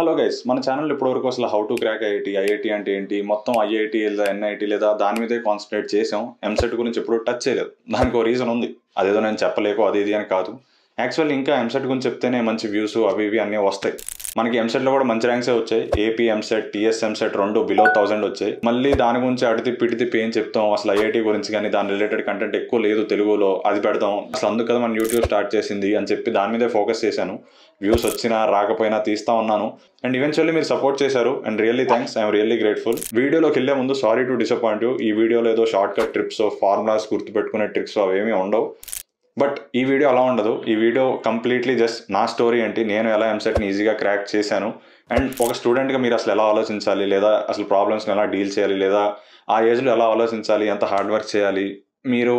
hello guys మన channel ఇప్పటివరకు అసలు how to crack IIT IIT అంటే ఏంటి మొత్తం ఐఐటి లేదా ఎన్ఐటి లేదా దాని మీదే కాన్సన్ట్రేట్ చేసాం ఎంసెట్ గురించి ఎప్పుడు టచ్ చేయలేదు దానికి ఒక రీజన్ ఉంది అదేదో నేను చెప్పలేకో అది ఇది అని కాదు యాక్చువల్లీ ఇంకా ఎంసెట్ గురించి చెప్తేనే మంచి వ్యూస్ అవి ఇవి అన్నీ వస్తాయి మనకి ఎంసెట్లో కూడా మంచి ర్యాంక్సే వచ్చాయి ఏపీ ఎంసెట్ టీఎస్ ఎంసెట్ రెండు బిలో థౌసండ్ వచ్చాయి మళ్ళీ దాని గురించి అడితి పిడితి ఏం చెప్తాం అసలు ఐఐటి గురించి కానీ దాని రిలేటెడ్ కంటెంట్ ఎక్కువ లేదు తెలుగులో అది పెడతాం అసలు అందుకు కదా మన యూట్యూబ్ స్టార్ట్ చేసింది అని చెప్పి దాని మీదే ఫోకస్ చేశాను వ్యూస్ వచ్చినా రాకపోయినా తీస్తా ఉన్నాను అండ్ ఈవెన్చువల్లీ మీరు సపోర్ట్ చేశారు and really thanks I'm really grateful వీడియోలోకి వెళ్ళే ముందు సారీ టు డిసప్పాయింట్ యూ ఈ వీడియోలో ఏదో షార్ట్ కట్ ట్రిప్స్ ఫార్ములాస్ గుర్తుపెట్టుకునే ట్రిక్స్ అవేమీ ఉండవు బట్ ఈ వీడియో అలా ఉండదు ఈ వీడియో కంప్లీట్లీ జస్ట్ నా స్టోరీ ఏంటి నేను ఎలా ఎంసెట్ని ఈజీగా క్రాక్ చేశాను అండ్ ఒక స్టూడెంట్గా మీరు అసలు ఎలా ఆలోచించాలి లేదా అసలు ప్రాబ్లమ్స్ని ఎలా డీల్ చేయాలి లేదా ఆ ఏజ్లో ఎలా ఆలోచించాలి ఎంత హార్డ్ వర్క్ చేయాలి మీరు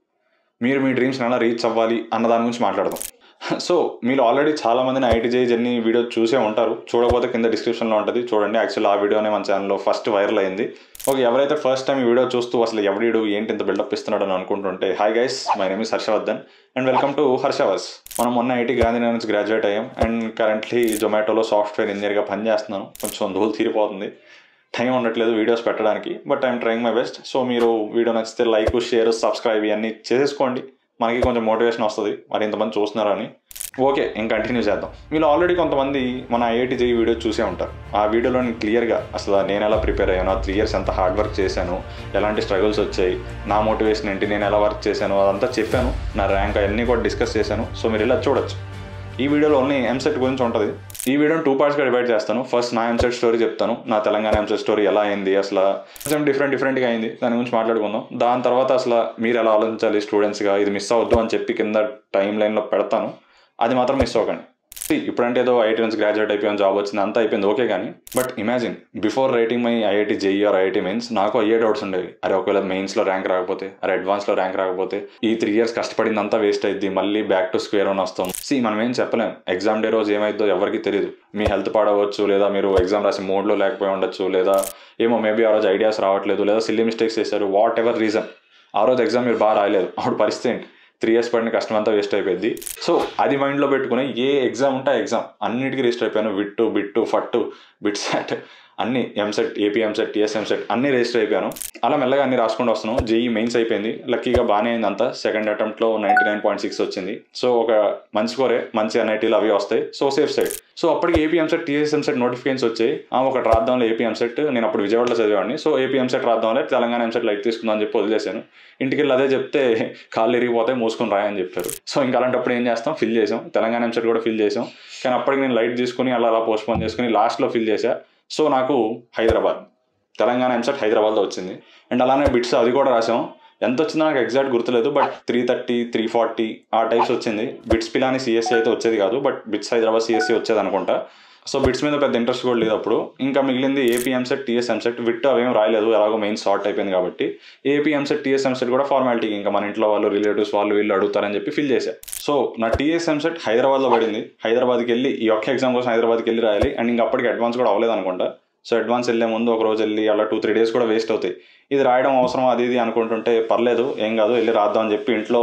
మీరు మీ డ్రీమ్స్ని ఎలా రీచ్ అవ్వాలి అన్న దాని గురించి మాట్లాడదాం సో మీరు ఆల్రెడీ చాలా మందిని ఐటీ జే జర్నీ వీడియో చూసే ఉంటారు చూడకపోతే కింద డిస్క్రిప్షన్లో ఉంటుంది చూడండి యాక్చువల్ ఆ వీడియోనే మన ఛానల్లో ఫస్ట్ వైరల్ అయింది ఓకే ఎవరైతే ఫస్ట్ టైం ఈ వీడియో చూస్తూ అసలు ఎవడీడు ఏంటి ఇంత బిల్డప్ ఇస్తున్నాడు అని అనుకుంటుంటే hi guys my name is Harshavardhan and welcome to Harshaverse మనం మొన్న ఐటీ గాంధీనగర్ నుంచి గ్రాడ్యుయేట్ అయ్యాం అండ్ కరెంట్లీ జొమాటోలో సాఫ్ట్వేర్ ఇంజనీర్గా పనిచేస్తున్నాను కొంచెం ధూలు తీరిపోతుంది టైం ఉండట్లేదు వీడియోస్ పెట్టడానికి but I'm trying my best so మీరు వీడియో నచ్చితే లైక్ షేర్ సబ్స్క్రైబ్ ఇవన్నీ చేసేసుకోండి మనకి కొంచెం మోటివేషన్ వస్తుంది మరి ఇంతమంది చూస్తున్నారని ఓకే ఇంకా కంటిన్యూ చేద్దాం మీరు ఆల్రెడీ కొంతమంది మన ఐఐటి జేఈ వీడియో చూసే ఉంటారు ఆ వీడియోలో నేను క్లియర్గా అసలు నేను ఎలా ప్రిపేర్ అయ్యాను ఆ త్రీ ఇయర్స్ ఎంత హార్డ్ వర్క్ చేశాను ఎలాంటి స్ట్రగుల్స్ వచ్చాయి నా మోటివేషన్ ఏంటి నేను ఎలా వర్క్ చేశాను అదంతా చెప్పాను నా ర్యాంక్ అవన్నీ కూడా డిస్కస్ చేశాను సో మీరు ఇలా చూడొచ్చు ఈ వీడియోలో ఓన్లీ ఎంసెట్ గురించి ఉంటుంది ఈ వీడియోని టూ పార్ట్స్గా డివైడ్ చేస్తాను ఫస్ట్ నా ఎంసెట్ స్టోరీ చెప్తాను నా తెలంగాణ ఎంసెట్ స్టోరీ ఎలా అయింది అసలు కొంచెం డిఫరెంట్ డిఫరెంట్గా అయింది దాని గురించి మాట్లాడుకుందాం దాని తర్వాత అసలు మీరు ఎలా ఆలోచించాలి స్టూడెంట్స్గా ఇది మిస్ అవ్వద్దు అని చెప్పి కింద టైం లైన్లో పెడతాను అది మాత్రం మిస్ అవ్వకండి ఇప్పుడంటే ఏదో ఐఐటీ నుంచి గ్రాడ్యుయేట్ అయిపోయాను జాబ్ వచ్చింది అంతా అయిపోయింది ఓకే కానీ but imagine before writing my IIT JEE or IIT mains నాకు అయ్యే డౌట్స్ ఉండేవి అరే ఒకవేళ మెయిన్స్లో ర్యాంక్ రాకపోతే అరే అడ్వాన్స్లో ర్యాంక్ రాకపోతే ఈ త్రీ ఇయర్స్ కష్టపడిందంతా వేస్ట్ అయింది మళ్ళీ బ్యాక్ టు స్క్వేర్ వన్ వస్తాం సి మనం ఏం చెప్పలేం ఎగ్జామ్ డే రోజు ఏమైందో ఎవరికి తెలియదు మీ హెల్త్ పాడవచ్చు లేదా మీరు ఎగ్జామ్ రాసి మోడ్లో లేకపోయి ఉండొచ్చు లేదా ఏమో మేబీ ఆ రోజు ఐడియాస్ రావట్లేదు లేదా సిల్లీ మిస్టేక్స్ చేశారు వాట్ ఎవర్ రీజన్ ఆ రోజు ఎగ్జామ్ మీరు బాగా రాయలేదు అప్పుడు పరిస్థితి ఏంటి త్రీ ఇయర్స్ పడిన కష్టం అంతా వేస్ట్ అయిపోయింది సో అది మైండ్లో పెట్టుకుని ఏ ఎగ్జామ్ ఉంటే ఎగ్జామ్ అన్నిటికీ రిజిస్టర్ అయిపోయాను విట్టు బిట్టు ఫట్టు బిట్ సెట్ అన్ని EAMCET AP EAMCET TS EAMCET అన్ని రిజిస్టర్ అయిపోయాను అలా మెల్లగా అన్ని రాసుకుంటూ వస్తున్నాను జేఈ మెయిన్స్ అయిపోయింది లక్కీగా బాగానే అయింది అంతా సెకండ్ అటెంప్ట్లో నైంటీ నైన్ పాయింట్ సిక్స్ వచ్చింది సో ఒక మంచి స్కోరే మంచి ఎన్ఐటీలు అవి వస్తాయి సో సేఫ్ సైడ్ సో అప్పటికి AP EAMCET TS EAMCET notifications వచ్చాయి ఒకటి రాద్దాంలో ఏపీ ఎంసెట్ నేను అప్పుడు విజయవాడలో చదివాడిని సో ఏపీ ఎంసెట్ రాద్దాంలే తెలంగాణ ఎంసెట్ లైట్ తీసుకుందాం అని చెప్పి వదిలేశాను ఇంటికి వెళ్ళి అదే చెప్తే కాళ్ళు ఇరిగిపోతాయి మూసుకొని రాయని చెప్పారు సో ఇంకా అలాంటప్పుడు ఏం చేస్తాం ఫిల్ చేసాం తెలంగాణ ఎంసెట్ కూడా ఫిల్ చేసాం కానీ అప్పటికి నేను లైట్ తీసుకుని అలా అలా పోస్ట్పోన్ చేసుకుని లాస్ట్లో ఫిల్ చేశా సో నాకు హైదరాబాద్ తెలంగాణ ఎంసెట్ హైదరాబాద్లో వచ్చింది అండ్ అలానే బిట్స్ అది కూడా రాసాం ఎంత వచ్చిందో నాకు ఎగ్జాక్ట్ గుర్తులేదు but three thirty three forty ఆ టైప్స్ వచ్చింది బిట్స్ పిలాని సిఎస్సి అయితే వచ్చేది కాదు బట్ బిట్స్ హైదరాబాద్ సిఎస్సి వచ్చేది అనుకుంటా సో బిట్స్ మీద పెద్ద ఇంట్రెస్ట్ కూడా లేదు అప్పుడు ఇంకా మిగిలింది AP EAMCET TS EAMCET VIT అవేం రాయలేదు ఎలాగో మెయిన్ షార్ట్ అయిపోయింది కాబట్టి ఏపీ ఎంసెట్ టీఎస్ ఎంసెట్ కూడా ఫార్మాలిటీకి ఇంకా మన ఇంట్లో వాళ్ళు రిలేటివ్స్ వాళ్ళు వీళ్ళు అడుగుతారని చెప్పి ఫిల్ చేశా సో నా టీఎస్ ఎంసెట్ హైదరాబాద్లో పడింది హైదరాబాద్కి వెళ్ళి ఈ ఒక్క ఎగ్జామ్ కోసం హైదరాబాద్కి వెళ్ళి రాయాలి అండ్ ఇంకా అప్పటికి అడ్వాన్స్ కూడా అవ్వలేదు అనుకుంటా సో అడ్వాన్స్ వెళ్ళే ముందు ఒక రోజు వెళ్ళి అలా టూ త్రీ డేస్ కూడా వేస్ట్ అవుతాయి ఇది రాయడం అవసరం అది ఇది అనుకుంటుంటే పర్లేదు ఏం కాదు వెళ్ళి రాద్దాం అని చెప్పి ఇంట్లో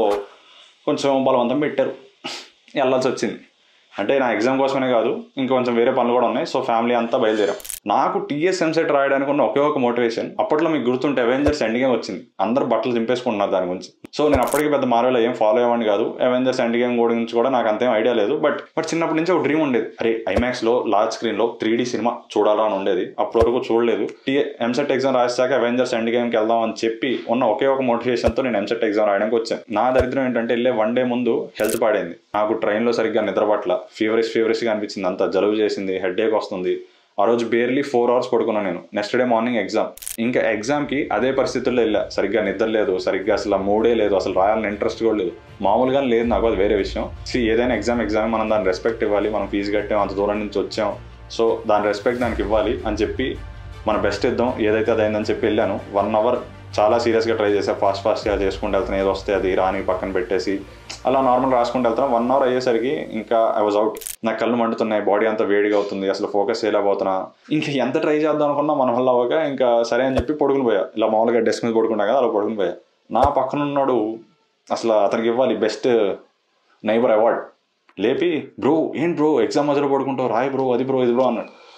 కొంచెం బలవంతం పెట్టారు వెళ్ళాల్సి వచ్చింది అంటే నా ఎగ్జామ్ కోసమే కాదు ఇంకొంచెం వేరే పనులు కూడా ఉన్నాయి సో ఫ్యామిలీ అంతా బయలుదేరాం నాకు టీఎస్ ఎంసెట్ రాయడానికి ఉన్న ఒకే ఒక మోటివేషన్ అప్పట్లో మీకు గుర్తుంటే అవెంజర్స్ ఎండ్ గేమ్ వచ్చింది అందరు బట్టలు దింపేసుకుంటున్నారు దాని గురించి సో నేను అప్పటికి పెద్ద మార్వెల్ ఏం ఫాలో అయ్యేవాడిని కాదు అవెంజర్స్ ఎండ్ గేమ్ గురించి కూడా నాకు అంతేం ఐడియా లేదు బట్ బట్ చిన్నప్పటి నుంచి ఒక డ్రీమ్ ఉండేది అరే ఐమాక్స్లో లార్జ్ స్క్రీన్లో త్రీ డీ సినిమా చూడాలా అని ఉండేది అప్పటి వరకు చూడలేదు టీ ఎంసెట్ ఎగ్జామ్ రాసాక అవెంజర్స్ ఎండ్ గేమ్కి వెళ్దాం అని చెప్పి ఉన్న ఒకే ఒక మోటివేషన్తో నేను ఎంసెట్ ఎగ్జామ్ రాయడానికి వచ్చాను నా దరిద్రం ఏంటంటే వెళ్ళే వన్ డే ముందు హెల్త్ పాడైంది నాకు ట్రైన్లో సరిగ్గా నిద్రపట్ల ఫీవరిష్ ఫీవరిష్గా అనిపించింది అంత జలుబు చేసింది హెడ్ వస్తుంది ఆ రోజు బేర్లీ ఫోర్ అవర్స్ పడుకున్నాను నేను నెక్స్ట్ డే మార్నింగ్ ఎగ్జామ్ ఇంకా ఎగ్జామ్కి అదే పరిస్థితుల్లో వెళ్ళా సరిగ్గా నిద్ర లేదు సరిగ్గా అసలు మూడే లేదు అసలు రాయాలని ఇంట్రెస్ట్ కూడా లేదు మామూలుగా లేదు నాకు అది వేరే విషయం సి ఏదైనా ఎగ్జామ్ ఎగ్జామ్ మనం దాని రెస్పెక్ట్ ఇవ్వాలి మనం ఫీజు కట్టాం అంత దూరం నుంచి వచ్చాం సో దాని రెస్పెక్ట్ దానికి ఇవ్వాలి అని చెప్పి మన బెస్ట్ ఇద్దాం ఏదైతే అదైందని చెప్పి వెళ్ళాను వన్ అవర్ చాలా సీరియస్గా ట్రై చేసా ఫాస్ట్ ఫాస్ట్గా చేసుకుంటూ వెళ్తాను ఏదో వస్తే అది రాని పక్కన పెట్టేసి అలా నార్మల్ రాసుకుంటూ వెళ్తాను వన్ అవర్ అయ్యేసరికి ఇంకా ఐ వాజ్ అవుట్ నాకు కళ్ళు మండుతున్నాయి బాడీ అంతా వేడిగా అవుతుంది అసలు ఫోకస్ చేయలేకపోతున్నా ఇంకా ఎంత ట్రై చేద్దాం అనుకున్నా మన వల్ల అవ్వక ఇంకా సరే అని చెప్పి పడుకుని పోయా ఇలా మామూలుగా డెస్క్ మీద పడుకున్నా కదా అలా పడుకుని పోయా నా పక్కన ఉన్నాడు అసలు అతనికి ఇవ్వాలి బెస్ట్ నైబర్ అవార్డ్ లేపి బ్రో ఏం బ్రో ఎగ్జామ్ మధ్యలో పడుకుంటావు రాయ్ బ్రో అది బ్రో ఇది బ్రో అన్నాడు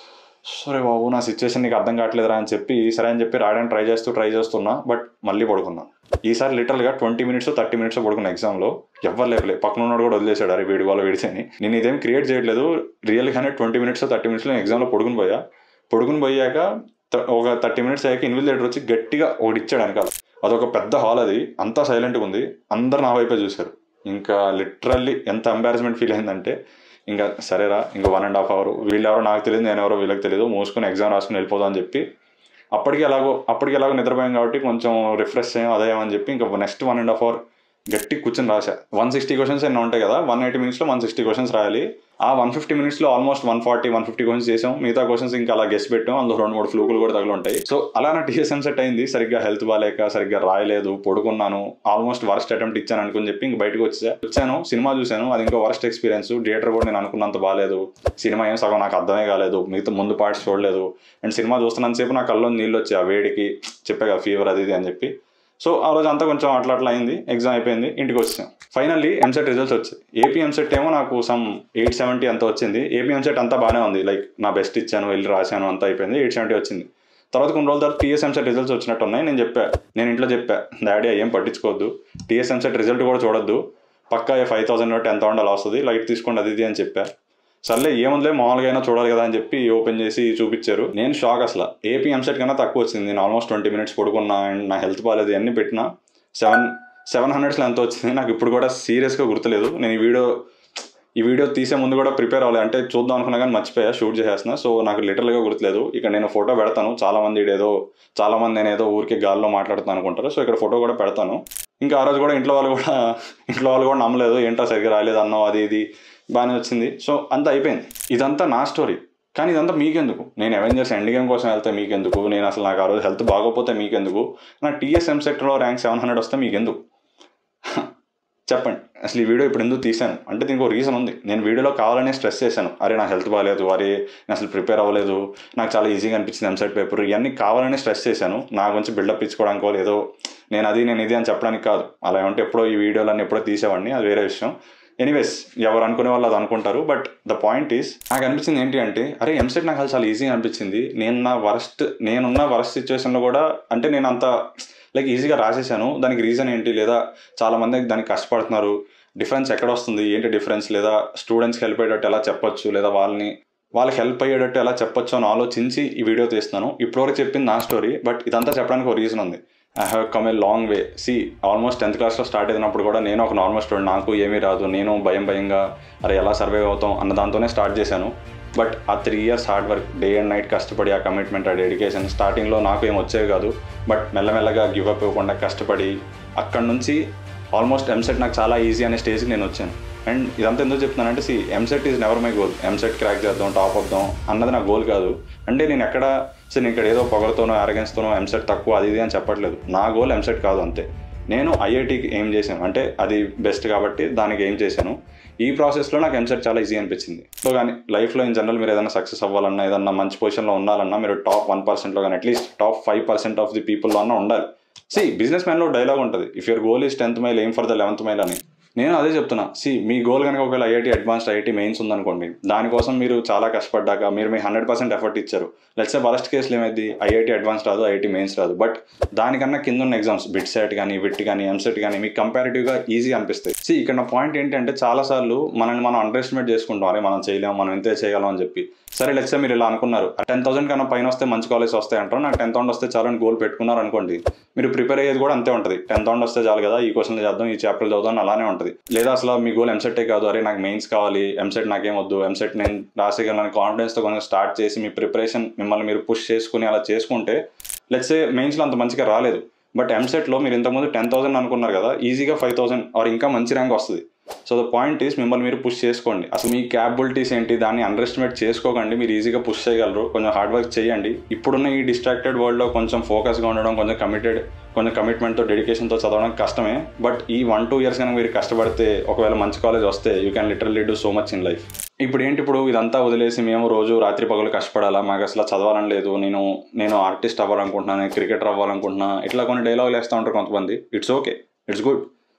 సరే బాబు నా సిచ్యువేషన్ నీకు అర్థం కావట్లేదురా అని చెప్పి సరే అని చెప్పి రాయడానికి ట్రై చేస్తూ ట్రై చేస్తున్నా బట్ మళ్ళీ పడుకున్నా ఈసారి లిటరల్గా ట్వంటీ మినిట్స్ థర్టీ మినిట్స్ పడుకున్నా ఎగ్జామ్లో ఎవరు లేపలే పక్కన ఉన్నాడు కూడా వదిలేశాడు అరే వీడి వాళ్ళ విడిచని నేను ఇదేం క్రియేట్ చేయట్లేదు రియల్గానే ట్వంటీ మినిట్స్ థర్టీ మినిట్స్లో ఎగ్జామ్లో పడుకుని పోయా పడుకుని పోయాక త- ఒక థర్టీ మినిట్స్ అయ్యాక ఇన్విజిలేటర్ వచ్చి గట్టిగా ఒకటి ఇచ్చాడు వెనకాల అదొక పెద్ద హాల్ అది అంతా సైలెంట్గా ఉంది అందరు నా వైపే చూశారు ఇంకా లిటరల్లీ ఎంత ఎంబారస్మెంట్ ఫీల్ అయిందంటే ఇంకా సరేరా ఇంకా వన్ అండ్ హాఫ్ అవర్ వీళ్ళెవరో నాకు తెలియదు నేను ఎవరో వీళ్ళకి తెలియదు మూసుకొని ఎగ్జామ్ రాసుకుని వెళ్ళిపోదాం అని చెప్పి అప్పటికి ఎలాగో అప్పటికి ఎలాగో నిద్రపోయాం కాబట్టి కొంచెం రిఫ్రెష్ అయ్యాం అదేమని చెప్పి ఇంకా next one and half hour గట్టి కూర్చొని రాశా వన్ సిక్స్టీ క్వశ్చన్స్ ఎన్నో ఉంటాయి కదా వన్ ఎయిటీ మినిట్స్లో వన్ సిక్స్టీ క్వశ్చన్స్ రాయాలి ఆ వన్ ఫిఫ్టీ మినిట్స్లో almost one forty one fifty questions చేసాం మిగతా క్వశ్చన్స్ ఇంకా అలా గెస్ట్ పెట్టాం అందులో రెండు మూడు ఫ్లూకులు కూడా తగులు ఉంటాయి సో అలా నా టీఎస్ఎం సెట్ అయింది సరిగ్గా హెల్త్ బాగాలేక సరిగ్గా రాయలేదు పడుకున్నాను ఆల్మోస్ట్ వర్స్ట్ అటెంప్ట్ ఇచ్చాను అనుకుని చెప్పి ఇంక బయటకు వచ్చా వచ్చాను సినిమా చూశాను అది ఇంకా వర్స్ట్ ఎక్స్పీరియన్స్ థియేటర్ కూడా నేను అనుకున్నంత బాగాలేదు సినిమా ఏం సగం నాకు అర్థమే కాలేదు మిగతా ముందు పార్ట్స్ చూడలేదు అండ్ సినిమా చూస్తున్నంతసేపు నా కల్లో నీళ్ళు వచ్చాయి ఆ వేడికి చెప్పే కదా ఫీవర్ అది ఇది అని చెప్పి సో ఆ రోజు అంతా కొంచెం అట్లా అట్లా అయింది ఎగ్జామ్ అయిపోయింది ఇంటికి వచ్చాం ఫైనల్లీ ఎంసెట్ రిజల్ట్స్ వచ్చాయి ఏపీ ఎంసెట్ ఏమో నాకు సమ్ ఎయిట్ సెవెంటీ అంత వచ్చింది ఏపీ ఎంసెట్ అంతా బాగానే ఉంది లైక్ నా బెస్ట్ ఇచ్చాను వెళ్ళి రాశాను అంతా అయిపోయింది ఎయిట్ సెవెంటీ వచ్చింది తర్వాత కొన్ని రోజుల తర్వాత టీఎస్ ఎంసెట్ రిజల్ట్స్ వచ్చినట్టు ఉన్నాయి నేను చెప్పా నేను ఇంట్లో చెప్పా డాడీ ఏం పట్టించుకోవద్దు టీఎస్ ఎంసెట్ రిజల్ట్ కూడా చూడొద్దు పక్కా ఫైవ్ థౌసండ్ టెన్ థౌసండ్ అలా వస్తుంది లైట్ తీసుకోండి అది ఇది అని చెప్పా సర్లే ఏముందిలే మామూలుగా అయినా చూడాలి కదా అని చెప్పి ఓపెన్ చేసి చూపించారు నేను షాక్ అసలు ఏపీ ఎంసెట్ కన్నా తక్కువ వచ్చింది నేను ఆల్మోస్ట్ ట్వంటీ మినిట్స్ పడుకున్నా అండ్ నా హెల్త్ బాగాలేదు అన్ని పెట్టినా సెవెన్ సెవెన్ హండ్రెడ్స్లో ఎంత వచ్చింది నాకు ఇప్పుడు కూడా సీరియస్గా గుర్తులేదు నేను ఈ వీడియో ఈ వీడియో తీసే ముందు కూడా ప్రిపేర్ అవ్వాలి అంటే చూద్దాం అనుకున్నా కానీ మర్చిపోయా షూట్ చేసేస్తున్నా సో నాకు లిటరల్గా గుర్తులేదు ఇక్కడ నేను ఫోటో పెడతాను చాలా మంది ఏదో చాలా మంది నేను ఏదో ఊరికి గాల్లో మాట్లాడుతాను అనుకుంటారు సో ఇక్కడ ఫోటో కూడా పెడతాను ఇంకా ఆ రోజు కూడా ఇంట్లో వాళ్ళు కూడా ఇంట్లో వాళ్ళు కూడా నమ్మలేదు ఏంటో సరిగ్గా రాలేదు అన్నావు అది ఇది బాగానే వచ్చింది సో అంతా అయిపోయింది ఇదంతా నా స్టోరీ కానీ ఇదంతా మీకెందుకు నేను అవెంజర్స్ ఎండ్ గేమ్ కోసం వెళ్తే మీకెందుకు నేను అసలు నాకు ఆ రోజు హెల్త్ బాగోపోతే మీకెందుకు నా టీఎస్ఎం సెక్టర్లో ర్యాంక్ సెవెన్ హండ్రెడ్ వస్తే మీకెందుకు చెప్పండి అసలు ఈ వీడియో ఇప్పుడు ఎందుకు తీశాను అంటే దీనికి ఒక రీజన్ ఉంది నేను వీడియోలో కావాలనే స్ట్రెస్ చేశాను అరే నా హెల్త్ బాగాలేదు అరే నేను అసలు ప్రిపేర్ అవ్వలేదు నాకు చాలా ఈజీగా అనిపించింది ఎంసెట్ పేపర్ ఇవన్నీ కావాలనే స్ట్రెస్ చేశాను నా గురించి బిల్డప్ ఇచ్చుకోవడానికో లేదో నేను అది నేను ఇది అని చెప్పడానికి కాదు అలా ఏమంటే ఎప్పుడో ఈ వీడియోలన్నీ ఎప్పుడో తీసేవాడిని అది వేరే విషయం ఎనీవేస్ ఎవరు అనుకునే వాళ్ళు అది అనుకుంటారు బట్ ద పాయింట్ ఈస్ నాకు అనిపించింది ఏంటి అంటే అరే ఎంసెట్ నాకు అసలు చాలా ఈజీగా అనిపించింది నేను నా వరస్ట్ నేనున్న వరస్ట్ సిచ్యువేషన్లో కూడా అంటే నేను అంత లైక్ ఈజీగా రాసేసాను దానికి రీజన్ ఏంటి లేదా చాలా మంది దానికి కష్టపడుతున్నారు డిఫరెన్స్ ఎక్కడ వస్తుంది ఏంటి డిఫరెన్స్ లేదా స్టూడెంట్స్కి హెల్ప్ అయ్యేటట్టు ఎలా చెప్పొచ్చు లేదా వాళ్ళని వాళ్ళకి హెల్ప్ అయ్యేటట్టు ఎలా చెప్పొచ్చు అని ఆలోచించి ఈ వీడియో తీస్తున్నాను ఇప్పటివరకు చెప్పింది నా స్టోరీ బట్ ఇదంతా చెప్పడానికి ఒక రీజన్ ఉంది I have come a long way see almost tenth క్లాస్లో స్టార్ట్ అయినప్పుడు కూడా నేను ఒక నార్మల్ స్టూడెంట్ నాకు ఏమీ రాదు నేను భయం భయంగా అరే ఎలా సర్వైవ్ అవుతాం అన్న దాంతోనే స్టార్ట్ చేశాను బట్ ఆ three years hard work day and night కష్టపడి ఆ కమిట్మెంట్ ఆ డెడికేషన్ స్టార్టింగ్లో నాకు ఏం వచ్చేవి కాదు బట్ మెల్లమెల్లగా గివ్ అప్ ఇవ్వకుండా కష్టపడి అక్కడ నుంచి ఆల్మోస్ట్ ఎంసెట్ నాకు చాలా ఈజీ అనే స్టేజ్కి నేను వచ్చాను అండ్ ఇదంతా ఎందుకు చెప్తున్నానంటే see EAMCET is never my goal EAMCET crack చేద్దాం టాప్ అవుదాం అన్నది నా గోల్ కాదు అంటే నేను ఎక్కడ సో నేను ఇక్కడ ఏదో పొగలతోనో అరగెన్స్తోనో ఎంసెట్ తక్కువ అది ఇది అని చెప్పట్లేదు నా గోల్ ఎంసెట్ కాదు అంతే నేను ఐఐటికి ఏం చేశాను అంటే అది బెస్ట్ కాబట్టి దానికి ఏం చేశాను ఈ ప్రాసెస్లో నాకు ఎంసెట్ చాలా ఈజీ అనిపించింది సో కానీ లైఫ్లో ఇన్ జనరల్ మీరు ఏదైనా సక్సెస్ అవ్వాలన్నా ఏదన్నా మంచి పొజిషన్లో ఉండాలన్నా మీరు టాప్ వన్ పర్సెంట్లో కానీ at least top five percent of the పీపుల్లో అన్నా ఉండాలి సి బిజినెస్ మ్యాన్లో డైలాగ్ ఉంటుంది if your goal is tenth mile aim for the eleventh mile అని నేను అదే చెప్తున్నా సి మీ గోల్ కనుక ఒకవేళ ఐఐటి అడ్వాన్స్డ్ ఐఐటి మెయిన్స్ ఉందనుకోండి దానికోసం మీరు చాలా కష్టపడ్డాక మీరు మీ హండ్రెడ్ పర్సెంట్ ఎఫర్ట్ ఇచ్చారు లెట్సే వరస్ట్ కేసులు ఏమైంది ఐఐటి అడ్వాన్స్ రాదు ఐఐటి మెయిన్స్ రాదు బట్ దానికన్నా కింద ఉన్న ఎగ్జామ్స్ బిట్ సెట్ కానీ విట్ కానీ ఎంసెట్ కానీ మీకు కంపారిటివ్గా ఈజీ అనిపిస్తాయి సి ఇక్కడ నా పాయింట్ ఏంటంటే చాలాసార్లు మనల్ని మనం అండర్ ఎస్టిమేట్ చేసుకుంటాం అరే మనం చేయలేము మనం ఎంతే చేయగలం అని చెప్పి సరే లెట్సే మీరు ఇలా అనుకున్నారు టెన్ థౌసండ్ కన్నా పైన వస్తే మంచి కాలేజ్ వస్తాయి అంటారు నాకు టెన్ థౌసండ్ వస్తే చాలని గోల్ పెట్టుకున్నారు అనుకోండి మీరు ప్రిపేర్ అయ్యేది కూడా అంతే ఉంటుంది టెన్ థౌసండ్ వస్తే చాలు కదా ఈ క్వశ్చన్ చేద్దాం ఈ చాప్టర్ చదువుదాం అలానే ఉంటుంది లేదా అసలు మీ గోల్ ఎంసెట్టే కాదు అరే నాకు మెయిన్స్ కావాలి ఎంసెట్ నాకేం వద్దు ఎంసెట్ నేను రాసేయగలను కాన్ఫిడెన్స్తో కొంచెం స్టార్ట్ చేసి మీ ప్రిపరేషన్ మిమ్మల్ని మీరు పుష్ చేసుకుని అలా చేసుకుంటే లెట్సే మెయిన్స్లో అంత మంచిగా రాలేదు బట్ ఎంసెట్లో మీరు ఇంతకుముందు టెన్ థౌసండ్ అనుకున్నారు కదా ఈజీగా ఫైవ్ థౌసండ్ ఆర్ ఇంకా మంచి ర్యాంక్ వస్తుంది సో ద పాయింట్ ఈస్ మిమ్మల్ని మీరు పుష్ చేసుకోండి అసలు మీ క్యాపబిలిటీస్ ఏంటి దాన్ని అండర్ ఎస్టిమేట్ చేసుకోకండి మీరు ఈజీగా పుష్ చేయగలరు కొంచెం హార్డ్ వర్క్ చేయండి ఇప్పుడున్న ఈ డిస్ట్రాక్టెడ్ వరల్డ్లో కొంచెం ఫోకస్గా ఉండడం కొంచెం కమిటెడ్ కొంచెం కమిట్మెంట్తో డెడికేషన్తో చదవడం కష్టమే బట్ ఈ వన్ టూ ఇయర్స్ కనుక మీరు కష్టపడితే ఒకవేళ మంచి కాలేజ్ వస్తే you can literally do so much in life ఇప్పుడు ఏంటి ఇప్పుడు ఇదంతా వదిలేసి మేము రోజు రాత్రి పగలు కష్టపడాలా మాకు అసలు చదవాలని లేదు నేను నేను ఆర్టిస్ట్ అవ్వాలనుకుంటున్నాను క్రికెటర్ అవ్వాలనుకుంటున్నా ఇట్లా కొన్ని డైలాగులు వేస్తూ ఉంటారు కొంతమంది ఇట్స్ ఓకే ఇట్స్ గుడ్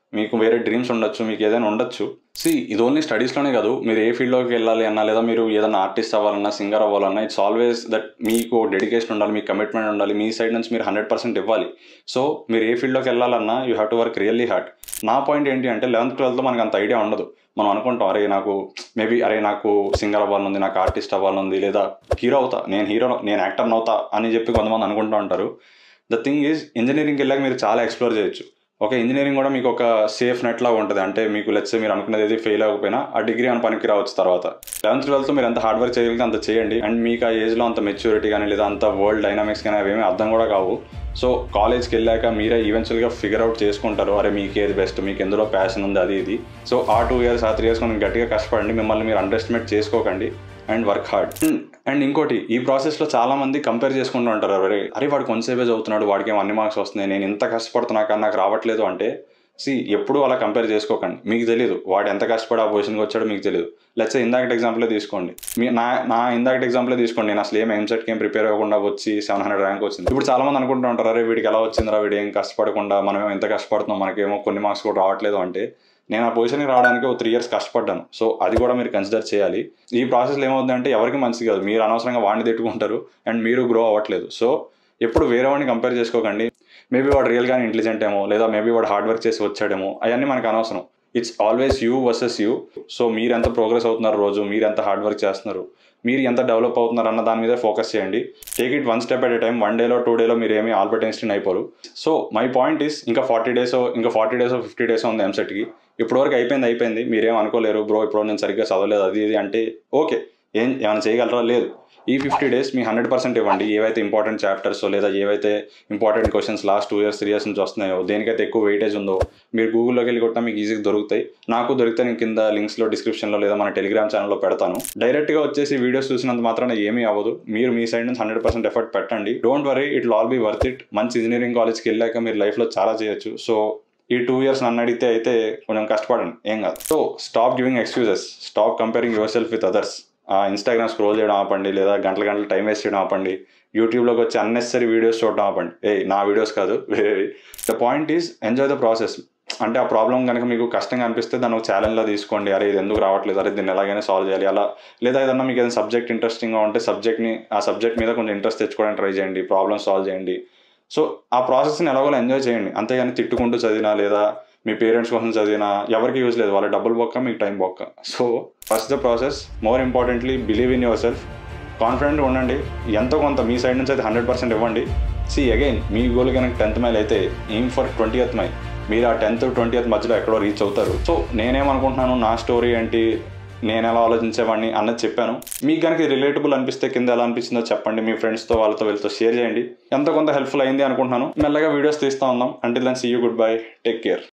మీకు వేరే డ్రీమ్స్ ఉండొచ్చు మీకు ఏదైనా ఉండొచ్చు సి ఇది ఓన్లీ స్టడీస్లోనే కాదు మీరు ఏ ఫీల్డ్లోకి వెళ్ళాలి అన్నా లేదా మీరు ఏదైనా ఆర్టిస్ట్ అవ్వాలన్నా సింగర్ అవ్వాలన్నా ఇట్స్ ఆల్వేస్ దట్ మీకు డెడికేషన్ ఉండాలి మీకు కమిట్మెంట్ ఉండాలి మీ సైడ్ నుంచి మీరు హండ్రెడ్ పర్సెంట్ ఇవ్వాలి సో మీరు ఏ ఫీల్డ్లోకి వెళ్ళాలన్నా you have to work really hard నా పాయింట్ ఏంటి అంటే లెవెన్త్ ట్వెల్త్లో మనకు అంత ఐడియా ఉండదు మనం అనుకుంటాం అరే నాకు మేబీ అరే నాకు సింగర్ అవ్వాలనుంది నాకు ఆర్టిస్ట్ అవ్వాలనుంది లేదా హీరో అవుతా నేను హీరో నేను యాక్టర్ అవుతా అని చెప్పి కొంతమంది అనుకుంటూ ఉంటారు ద థింగ్ ఈజ్ ఇంజనీరింగ్కి వెళ్ళాక మీరు చాలా ఎక్స్ప్లోర్ చేయొచ్చు ఒక ఇంజనీరింగ్ కూడా మీకు ఒక సేఫ్ నెట్ లాగా ఉంటుంది అంటే మీకు లెట్స్ మీరు అనుకున్నది ఏది ఫెయిల్ అవ్వకపోయినా ఆ డిగ్రీ అని పనికి రావచ్చు తర్వాత లెవెన్త్ ట్వెల్త్ మీరు ఎంత హార్డ్ వర్క్ చేయగలిగితే అంత చేయండి అండ్ మీకు ఆ ఏజ్లో అంత మెచ్యూరిటీ కానీ లేదా అంత వరల్డ్ డైనామిక్స్ కానీ అవేమీ అర్థం కూడా కావు సో కాలేజ్కి వెళ్ళాక మీరే ఈవెన్చువల్గా ఫిగర్ అవుట్ చేసుకుంటారు అరే మీకు ఏది బెస్ట్ మీకు ఎందులో ప్యాషన్ ఉంది అది ఇది సో ఆ టూ ఇయర్స్ ఆ త్రీ ఇయర్స్ కొంచెం గట్టిగా కష్టపడండి మిమ్మల్ని మీరు అండర్ ఎస్టిమేట్ చేసుకోకండి అండ్ వర్క్ హార్డ్ అండ్ ఇంకోటి ఈ ప్రాసెస్లో చాలా మంది కంపేర్ చేసుకుంటూ ఉంటారు అరే అరే వాడు కొంతసేపే చదువుతున్నాడు వాడికి ఏమో అన్ని మార్క్స్ వస్తున్నాయి నేను ఇంత కష్టపడుతున్నా కానీ నాకు రావట్లేదు అంటే సి ఎప్పుడు అలా కంపేర్ చేసుకోకండి మీకు తెలియదు వాడు ఎంత కష్టపడి ఆ పొజిషన్కి వచ్చాడో మీకు తెలియదు లెట్స్ ఇందాకటి ఎగ్జాంపులే తీసుకోండి మీ నా నా ఇందాకటి ఎగ్జాంపులే తీసుకోండి నేను అసలు ఏం ఎంసెట్కి ఏం ప్రిపేర్ అవ్వకుండా వచ్చి సెవెన్ హండ్రెడ్ ర్యాంక్ వచ్చింది ఇప్పుడు చాలా మంది అనుకుంటూ ఉంటారు అరే వీడికి ఎలా వచ్చిందిరా వీడు ఏం కష్టపడకుండా మనం ఎంత కష్టపడుతున్నాం మనకేమో కొన్ని మార్క్స్ కూడా రావట్లేదు అంటే నేను ఆ పొజిషన్కి రావడానికి ఒక త్రీ ఇయర్స్ కష్టపడ్డాను సో అది కూడా మీరు కన్సిడర్ చేయాలి ఈ ప్రాసెస్లో ఏమవుతుందంటే ఎవరికి మంచిది కాదు మీరు అనవసరంగా వాడిని తిట్టుకుంటారు అండ్ మీరు గ్రో అవ్వట్లేదు సో ఎప్పుడు వేరే వాడిని కంపేర్ చేసుకోకండి మేబీ వాడు రియల్గానే ఇంటెలిజెంట్ ఏమో లేదా మేబీ వాడు హార్డ్ వర్క్ చేసి వచ్చాడేమో అవన్నీ మనకు అనవసరం it's always you versus you so మీరు ఎంత ప్రోగ్రెస్ అవుతున్నారు రోజు మీరు ఎంత హార్డ్ వర్క్ చేస్తున్నారు మీరు ఎంత డెవలప్ అవుతున్నారు అన్న దాని మీద ఫోకస్ చేయండి take it one step at a time one డేలో టూ డేలో మీరు ఏమి ఆల్బర్ట్ ఐన్స్టీన్ అయిపోరు సో మై పాయింట్ ఇస్ ఇంకా ఫార్టీ డేస్ ఇంకా ఫార్టీ డేస్ ఫిఫ్టీ డేస్ ఉంది ఎంసెట్కి ఇప్పటివరకు అయిపోయింది అయిపోయింది మీరేం అనుకోలేరు బ్రో ఇప్పుడు నేను సరిగ్గా చదవలేదు అది ఇది అంటే ఓకే ఏం ఏమైనా చేయగలరా లేదు ఈ ఫిఫ్టీ డేస్ మీ హండ్రెడ్ పర్సెంట్ ఇవ్వండి ఏవైతే ఇంపార్టెంట్ చాప్టర్స్ లేదా ఏవైతే important questions last two years three years నుంచి వస్తున్నాయో దేనికైతే ఎక్కువ వెయిటేజ్ ఉందో మీరు గూగుల్లోకి వెళ్ళి కొట్టినా మీకు ఈజీగా దొరుకుతాయి నాకు దొరికితే నేను కింద లింక్స్లో డిస్క్రిప్షన్లో లేదా మన టెలిగ్రామ్ ఛానల్లో పెడతాను డైరెక్ట్గా వచ్చేసి వీడియోస్ చూసినంత మాత్రాన ఏమీ అవ్వదు మీరు మీ సైడ్ నుంచి హండ్రెడ్ పర్సెంట్ ఎఫర్ట్ పెట్టండి don't worry it all be worth it మంచి ఇంజనీరింగ్ కాలేజ్కి వెళ్ళాక మీరు లైఫ్లో చాలా చేయొచ్చు సో ఈ టూ ఇయర్స్ నన్ను అడిగితే అయితే కొంచెం కష్టపడండి ఏం కాదు so stop giving excuses stop comparing yourself with others Instagram scroll చేయడం ఆపండి లేదా గంటల గంటలు టైం వేస్ట్ చేయడం ఆపండి యూట్యూబ్లోకి వచ్చి అన్నెసరీ వీడియోస్ చూడడం ఆపండి ఏ నా వీడియోస్ కాదు వేరేవి the point is enjoy the process అంటే ఆ ప్రాబ్లం కనుక మీకు కష్టంగా అనిపిస్తే దాన్ని ఒక ఛాలెంజ్లా తీసుకోండి అరే ఇది ఎందుకు రావట్లేదు అరే దీన్ని ఎలాగైనా సాల్వ్ చేయాలి అలా లేదా ఏదన్నా మీకు ఏదైనా సబ్జెక్ట్ ఇంట్రెస్టింగ్గా ఉంటే సబ్జెక్ట్ని ఆ సబ్జెక్ట్ మీద కొంచెం ఇంట్రెస్ట్ తెచ్చుకోవడానికి ట్రై చేయండి ప్రాబ్లమ్ సాల్వ్ చేయండి సో ఆ ప్రాసెస్ని ఎలాగోలా ఎంజాయ్ చేయండి అంతేగాని తిట్టుకుంటూ చదివినా లేదా మీ పేరెంట్స్ కోసం చదివినా ఎవరికి యూజ్ లేదు వాళ్ళ డబ్బులు బొక్క మీకు టైం బొక్క so first the process more importantly believe in yourself confident ఉండండి ఎంతో కొంత మీ సైడ్ నుంచి అయితే హండ్రెడ్ పర్సెంట్ ఇవ్వండి సి అగైన్ మీ గోల్ కనుక టెన్త్ మైల్ అయితే aim for twentieth mile మీరు ఆ టెన్త్ ట్వంటీ ఎత్ మధ్యలో ఎక్కడో రీచ్ అవుతారు సో నేనేమనుకుంటున్నాను నా స్టోరీ ఏంటి నేను ఎలా ఆలోచించేవాడిని అన్నది చెప్పాను మీకు కనుక రిలేటబుల్ అనిపిస్తే కింద ఎలా అనిపించిందో చెప్పండి మీ ఫ్రెండ్స్తో వాళ్ళతో వీళ్ళతో షేర్ చేయండి ఎంత కొంత హెల్ప్ఫుల్ అయింది అనుకుంటున్నాను మెల్లగా వీడియోస్ తీస్తూ ఉందాం అంటే దాన్ని see you good bye take care